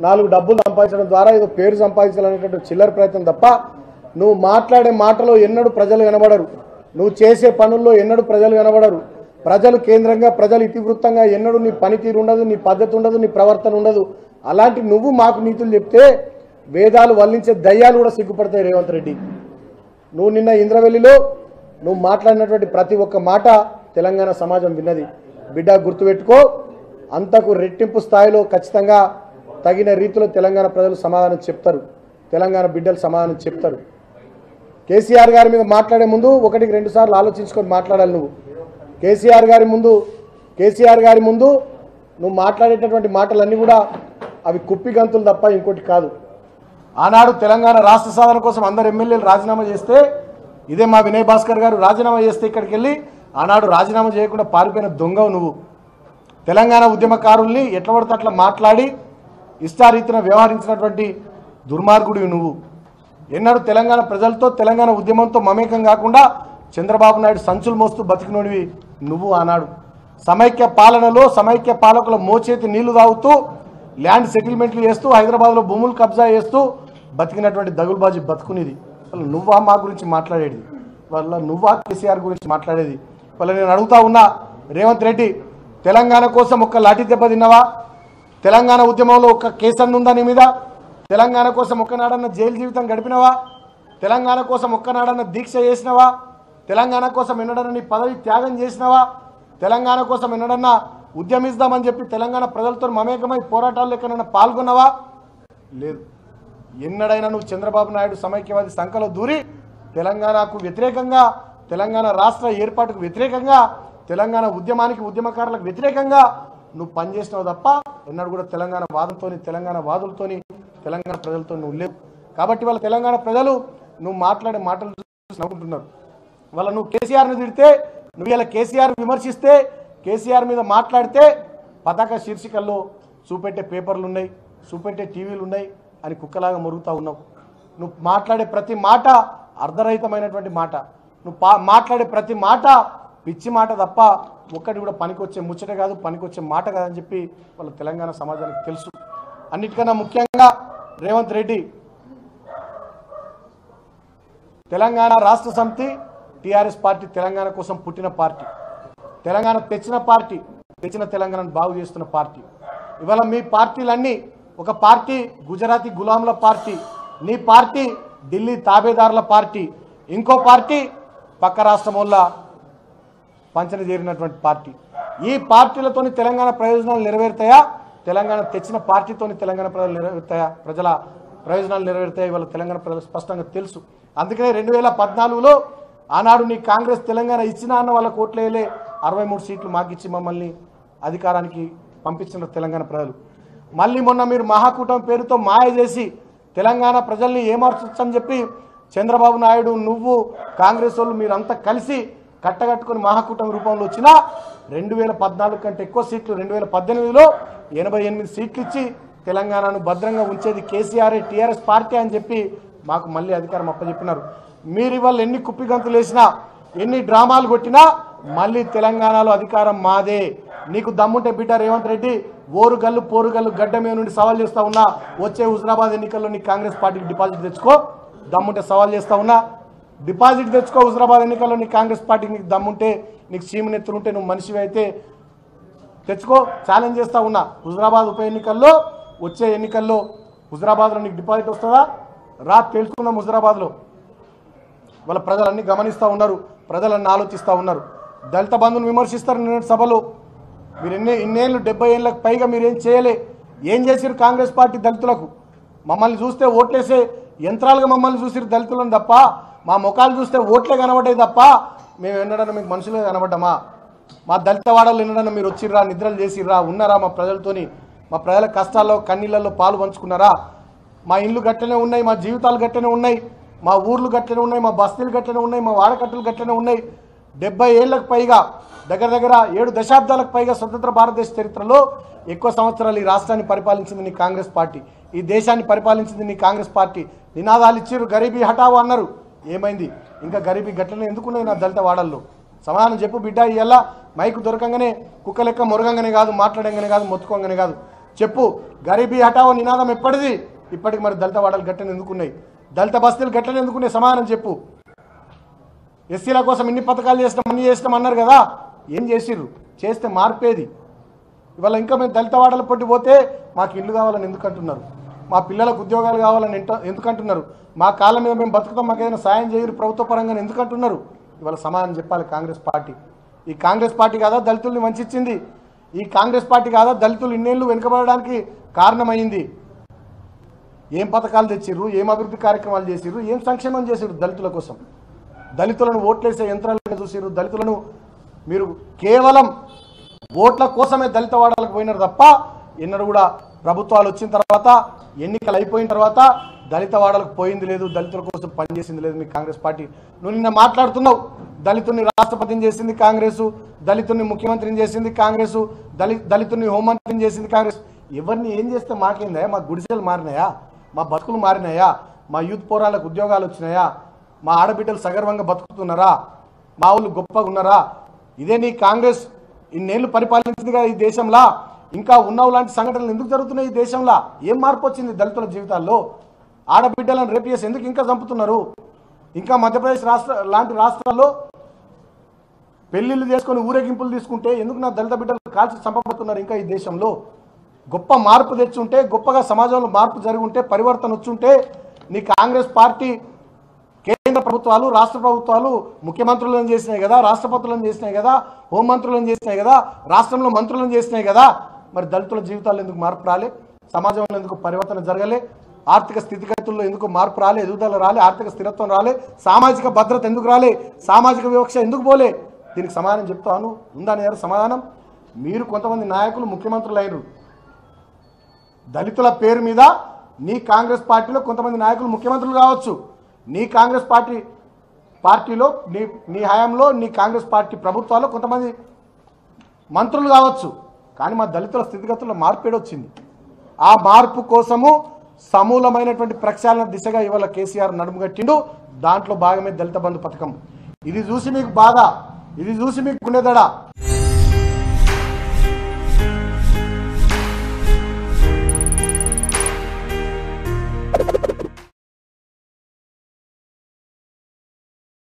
నాలుగు డబ్బులు సంపాదించడం ద్వారా ఏదో పేరు సంపాదించాలనేటువంటి చిల్లర ప్రయత్నం తప్ప నువ్వు మాట్లాడే మాటలో ఎన్నడూ ప్రజలు కనబడరు నువ్వు చేసే పనుల్లో ఎన్నడూ ప్రజలు కనబడరు ప్రజలు కేంద్రంగా ప్రజలు ఇతివృత్తంగా ఎన్నడూ నీ పనితీరు ఉండదు నీ పద్ధతి ఉండదు నీ ప్రవర్తన ఉండదు అలాంటి నువ్వు మాకు నీతులు చెప్తే వేదాలు వల్లించే దయ్యాలు కూడా సిగ్గుపడతాయి రేవంత్ రెడ్డి నువ్వు నిన్న ఇంద్రవెల్లిలో నువ్వు మాట్లాడినటువంటి ప్రతి ఒక్క మాట తెలంగాణ సమాజం విన్నది బిడ్డ గుర్తుపెట్టుకో అంతకు రెట్టింపు స్థాయిలో ఖచ్చితంగా తగిన రీతిలో తెలంగాణ ప్రజలు సమాధానం చెప్తారు తెలంగాణ బిడ్డలు సమాధానం చెప్తారు కేసీఆర్ గారి మీద మాట్లాడే ముందు ఒకటికి రెండు సార్లు ఆలోచించుకొని మాట్లాడాలి నువ్వు కేసీఆర్ గారి ముందు కేసీఆర్ గారి ముందు నువ్వు మాట్లాడేటటువంటి మాటలన్నీ కూడా అవి కుప్పి గంతులు తప్ప ఇంకోటి కాదు ఆనాడు తెలంగాణ రాష్ట్ర సాధన కోసం అందరు ఎమ్మెల్యేలు రాజీనామా చేస్తే ఇదే మా వినయ్ భాస్కర్ గారు రాజీనామా చేస్తే ఇక్కడికి వెళ్ళి ఆనాడు రాజీనామా చేయకుండా పారిపోయిన దొంగవు నువ్వు తెలంగాణ ఉద్యమకారుల్ని ఎట్ల పడితే అట్లా మాట్లాడి ఇష్టారీతిన వ్యవహరించినటువంటి దుర్మార్గుడివి నువ్వు ఎన్నడూ తెలంగాణ ప్రజలతో తెలంగాణ ఉద్యమంతో మమేకం కాకుండా చంద్రబాబు నాయుడు సంచులు మోస్తూ బతికినోడివి నువ్వు ఆనాడు సమైక్య పాలనలో సమైక్య పాలకుల మోచేతి నీళ్లు తాగుతూ ల్యాండ్ సెటిల్మెంట్లు చేస్తూ హైదరాబాద్లో భూములు కబ్జా చేస్తూ బతికినటువంటి దగులుబాజీ బతుకునేది వాళ్ళ నువ్వా మా గురించి మాట్లాడేది వాళ్ళ నువ్వా కేసీఆర్ గురించి మాట్లాడేది వాళ్ళ నేను అడుగుతా ఉన్నా రేవంత్ రెడ్డి తెలంగాణ కోసం ఒక్క లాఠీ దెబ్బ తిన్నావా తెలంగాణ ఉద్యమంలో ఒక్క కేసన్ ఉందా నీ మీద తెలంగాణ కోసం ఒక్కనాడన్న జైలు జీవితం గడిపినవా తెలంగాణ కోసం ఒక్కనాడన్న దీక్ష చేసినవా తెలంగాణ కోసం ఎన్నడన్నా నీ పదవి త్యాగం చేసినవా తెలంగాణ కోసం ఎన్నడన్నా ఉద్యమిస్తామని చెప్పి తెలంగాణ ప్రజలతో మమేకమై పోరాటాల్లో ఎక్కడైనా పాల్గొన్నావా లేదు ఎన్నడైనా నువ్వు చంద్రబాబు నాయుడు సమైక్యవాది సంఖలో దూరి తెలంగాణకు వ్యతిరేకంగా తెలంగాణ రాష్ట్ర ఏర్పాటుకు వ్యతిరేకంగా తెలంగాణ ఉద్యమానికి ఉద్యమకారులకు వ్యతిరేకంగా నువ్వు పనిచేసినావు తప్ప ఎన్నడూ కూడా తెలంగాణ వాదంతోని తెలంగాణ వాదులతోని తెలంగాణ ప్రజలతో నువ్వు లేవు కాబట్టి వాళ్ళ తెలంగాణ ప్రజలు నువ్వు మాట్లాడే మాటలు చూసి నవ్వుకుంటున్నారు వాళ్ళ నువ్వు కేసీఆర్ని తిడితే నువ్వు ఇలా కేసీఆర్ విమర్శిస్తే కేసీఆర్ మీద మాట్లాడితే పతాక శీర్షికల్లో చూపెట్టే పేపర్లు ఉన్నాయి చూపెట్టే టీవీలు ఉన్నాయి అని కుక్కలాగా మొరుగుతూ ఉన్నావు నువ్వు మాట్లాడే ప్రతి మాట అర్ధరహితమైనటువంటి మాట నువ్వు పా మాట్లాడే ప్రతి మాట పిచ్చి మాట తప్ప ఒక్కటి కూడా పనికొచ్చే ముచ్చట కాదు పనికొచ్చే మాట కాదని చెప్పి వాళ్ళ తెలంగాణ సమాజానికి తెలుసు అన్నిటికన్నా ముఖ్యంగా రేవంత్ రెడ్డి తెలంగాణ రాష్ట్ర సమితి టీఆర్ఎస్ పార్టీ తెలంగాణ కోసం పుట్టిన పార్టీ తెలంగాణ తెచ్చిన పార్టీ తెచ్చిన తెలంగాణను బాగు చేస్తున్న పార్టీ ఇవాళ మీ పార్టీలన్నీ ఒక పార్టీ గుజరాతీ గులాంల పార్టీ నీ పార్టీ ఢిల్లీ తాబేదారుల పార్టీ ఇంకో పార్టీ పక్క రాష్ట్రం వల్ల పంచన చేరినటువంటి పార్టీ ఈ పార్టీలతోని తెలంగాణ ప్రయోజనాలు నెరవేరుతాయా తెలంగాణ తెచ్చిన పార్టీతోని తెలంగాణ ప్రజలు నెరవేరుతాయా ప్రజల ప్రయోజనాలు నెరవేరుతాయా ఇవాళ తెలంగాణ ప్రజలకు స్పష్టంగా తెలుసు అందుకనే రెండు వేల పద్నాలుగులో ఆనాడు నీ కాంగ్రెస్ తెలంగాణ ఇచ్చినా అన్న వాళ్ళ కోట్లేలే అరవై మూడు సీట్లు మాకిచ్చి మమ్మల్ని అధికారానికి పంపించిన తెలంగాణ ప్రజలు మళ్ళీ మొన్న మీరు మహాకూటమి పేరుతో మాయ చేసి తెలంగాణ ప్రజల్ని ఏమార్చొచ్చని చెప్పి చంద్రబాబు నాయుడు నువ్వు కాంగ్రెస్ వాళ్ళు మీరంతా కలిసి కట్టగట్టుకుని మహాకూటమి రూపంలో వచ్చినా రెండు వేల పద్నాలుగు కంటే ఎక్కువ సీట్లు రెండు వేల పద్దెనిమిదిలో ఎనభై ఎనిమిది సీట్లు ఇచ్చి తెలంగాణను భద్రంగా ఉంచేది కేసీఆర్ టీఆర్ఎస్ పార్టీ అని చెప్పి మాకు మళ్ళీ అధికారం అప్పచెప్పినారు మీరు ఇవాళ ఎన్ని కుప్పిగంతులు వేసినా ఎన్ని డ్రామాలు కొట్టినా మళ్ళీ తెలంగాణలో అధికారం మాదే నీకు దమ్ముంటే బిడ్డ రేవంత్ రెడ్డి ఓరుగల్లు పోరుగల్లు గడ్డ మీద నుండి సవాల్ చేస్తా ఉన్నా వచ్చే హుజరాబాద్ ఎన్నికల్లో నీ కాంగ్రెస్ పార్టీకి డిపాజిట్ తెచ్చుకో దమ్ముంటే సవాల్ చేస్తా ఉన్నా డిపాజిట్ తెచ్చుకో హుజరాబాద్ ఎన్నికల్లో నీ కాంగ్రెస్ పార్టీకి నీకు దమ్ముంటే నీకు సీమ నెత్తులుంటే నువ్వు మనిషివి అయితే తెచ్చుకో ఛాలెంజ్ చేస్తా ఉన్నా హుజరాబాద్ ఉప ఎన్నికల్లో వచ్చే ఎన్నికల్లో హుజరాబాద్లో నీకు డిపాజిట్ వస్తుందా రా తెలుసుకుందాం హుజరాబాద్లో వాళ్ళ ప్రజలన్నీ గమనిస్తూ ఉన్నారు ప్రజలన్నీ ఆలోచిస్తూ ఉన్నారు దళిత బంధువులు విమర్శిస్తారు నిన్న సభలో మీరు ఎన్ని ఇన్నేళ్ళు డెబ్బై ఏళ్ళకి పైగా మీరు ఏం చేయలే ఏం చేసిరు కాంగ్రెస్ పార్టీ దళితులకు మమ్మల్ని చూస్తే ఓట్లేసే యంత్రాలుగా మమ్మల్ని చూసిరు దళితులను తప్ప మా ముఖాలు చూస్తే ఓట్లే కనబడ్డాయి తప్ప మేము ఎన్నడన్నా మీకు మనుషులే కనబడ్డామా మా దళిత వాడలు ఎన్నడన్నా మీరు వచ్చిర్రా నిద్రలు చేసిర్రా ఉన్నారా మా ప్రజలతోని మా ప్రజల కష్టాల్లో కన్నీళ్ళల్లో పాలు పంచుకున్నారా మా ఇల్లు గట్టనే ఉన్నాయి మా జీవితాలు గట్టనే ఉన్నాయి మా ఊర్లు గట్టనే ఉన్నాయి మా బస్తీలు గట్టనే ఉన్నాయి మా వాడకట్టలు గట్టనే ఉన్నాయి డెబ్బై ఏళ్ళకు పైగా దగ్గర దగ్గర ఏడు దశాబ్దాలకు పైగా స్వతంత్ర భారతదేశ చరిత్రలో ఎక్కువ సంవత్సరాలు ఈ రాష్ట్రాన్ని పరిపాలించింది నీ కాంగ్రెస్ పార్టీ ఈ దేశాన్ని పరిపాలించింది నీ కాంగ్రెస్ పార్టీ నినాదాలు ఇచ్చిర్రు గరీబీ హఠావు అన్నారు ఏమైంది ఇంకా గరీబీ గట్లనే ఎందుకున్నది నా దళిత వాడల్లో సమాధానం చెప్పు బిడ్డ ఇయ్యాల మైకు దొరకంగానే కుక్క లెక్క మొరగంగానే కాదు మాట్లాడంగానే కాదు మొత్తుకోగానే కాదు చెప్పు గరీబీ హటావో నినాదం ఎప్పటిది ఇప్పటికి మరి దళిత వాడలు గట్టని ఎందుకున్నాయి దళిత బస్తీలు గట్టని ఎందుకున్నాయి సమాధానం చెప్పు ఎస్సీల కోసం ఇన్ని పథకాలు చేస్తాం అన్ని చేస్తాం అన్నారు కదా ఏం చేసిర్రు చేస్తే మార్పేది ఇవాళ ఇంకా మేము దళిత వాడల పొట్టి పోతే మాకు ఇల్లు కావాలని ఎందుకు అంటున్నారు మా పిల్లలకు ఉద్యోగాలు కావాలని ఎంట- ఎందుకు అంటున్నారు మా కాళ్ళ మీద మేము బతుకుతాం మాకు ఏదైనా సాయం చేయరు ప్రభుత్వ పరంగా ఎందుకు అంటున్నారు ఇవాళ సమాధానం చెప్పాలి కాంగ్రెస్ పార్టీ ఈ కాంగ్రెస్ పార్టీ కాదా దళితుల్ని వంచింది ఈ కాంగ్రెస్ పార్టీ కాదా దళితులు ఇన్నేళ్ళు వెనుకబడడానికి కారణమైంది ఏం పథకాలు తెచ్చిర్రు ఏం అభివృద్ధి కార్యక్రమాలు చేసిర్రు ఏం సంక్షేమం చేసిర్రు దళితుల కోసం దళితులను ఓట్లేసే యంత్రాలను చూసిర్రు దళితులను మీరు కేవలం ఓట్ల కోసమే దళిత వాడలకు పోయినారు తప్ప ఎన్నడూ కూడా ప్రభుత్వాలు వచ్చిన తర్వాత ఎన్నికలు అయిపోయిన తర్వాత దళిత వాడలకు పోయింది లేదు దళితుల కోసం పనిచేసింది లేదు మీ కాంగ్రెస్ పార్టీ నువ్వు నిన్న మాట్లాడుతున్నావు దళితుని రాష్ట్రపతిని చేసింది కాంగ్రెస్ దళితుని ముఖ్యమంత్రిని చేసింది కాంగ్రెస్ దళి దళితుని హోంమంత్రిని చేసింది కాంగ్రెస్ ఎవరిని ఏం చేస్తే మాకేందా మా గుడిసెలు మారినాయా మా బతుకులు మారినాయా మా యూత్ పోరాళ్ళకు ఉద్యోగాలు వచ్చినాయా మా ఆడబిడ్డలు సగర్వంగా బతుకుతున్నారా మా ఊళ్ళు గొప్పగా ఉన్నారా ఇదే నీ కాంగ్రెస్ ఇన్నేళ్ళు పరిపాలించింది కదా ఈ దేశంలో ఇంకా ఉన్నావు లాంటి సంఘటనలు ఎందుకు జరుగుతున్నాయి ఈ దేశంలో ఏం మార్పు వచ్చింది దళితుల జీవితాల్లో ఆడబిడ్డలను రేపు చేసి ఎందుకు ఇంకా చంపుతున్నారు ఇంకా మధ్యప్రదేశ్ రాష్ట్ర లాంటి రాష్ట్రాల్లో పెళ్లిళ్ళు చేసుకొని ఊరేగింపులు తీసుకుంటే ఎందుకు నా దళిత బిడ్డలు కాల్చి చంపబడుతున్నారు ఇంకా ఈ దేశంలో గొప్ప మార్పు తెచ్చుంటే గొప్పగా సమాజంలో మార్పు జరిగి ఉంటే పరివర్తన వచ్చుంటే నీ కాంగ్రెస్ పార్టీ కేంద్ర ప్రభుత్వాలు రాష్ట్ర ప్రభుత్వాలు ముఖ్యమంత్రులను చేసినాయి కదా రాష్ట్రపతులను చేసినాయి కదా హోంమంత్రులను చేసినాయి కదా రాష్ట్రంలో మంత్రులను చేసినాయి కదా మరి దళితుల జీవితాల్లో ఎందుకు మార్పు రాలే సమాజంలో ఎందుకు పరివర్తన జరగలే ఆర్థిక స్థితిగతుల్లో ఎందుకు మార్పు రాలే ఎదుగుదల రాలే ఆర్థిక స్థిరత్వం రాలే సామాజిక భద్రత ఎందుకు రాలే సామాజిక వివక్ష ఎందుకు పోలే దీనికి సమాధానం చెప్తాను ఉందా నీ దగ్గర సమాధానం మీరు కొంతమంది నాయకులు ముఖ్యమంత్రులు అయినరు దళితుల పేరు మీద నీ కాంగ్రెస్ పార్టీలో కొంతమంది నాయకులు ముఖ్యమంత్రులు కావచ్చు నీ కాంగ్రెస్ పార్టీ పార్టీలో నీ నీ హయాంలో నీ కాంగ్రెస్ పార్టీ ప్రభుత్వాల్లో కొంతమంది మంత్రులు కావచ్చు కానీ మా దళితుల స్థితిగతుల్లో మార్పు వచ్చింది ఆ మార్పు కోసము సమూలమైనటువంటి ప్రక్షాళన దిశగా ఇవాళ కేసీఆర్ నడుముగట్టిండు దాంట్లో భాగమే దళిత బంధు పథకం ఇది చూసి మీకు బాధ ఇది చూసి మీకు గుండెదడ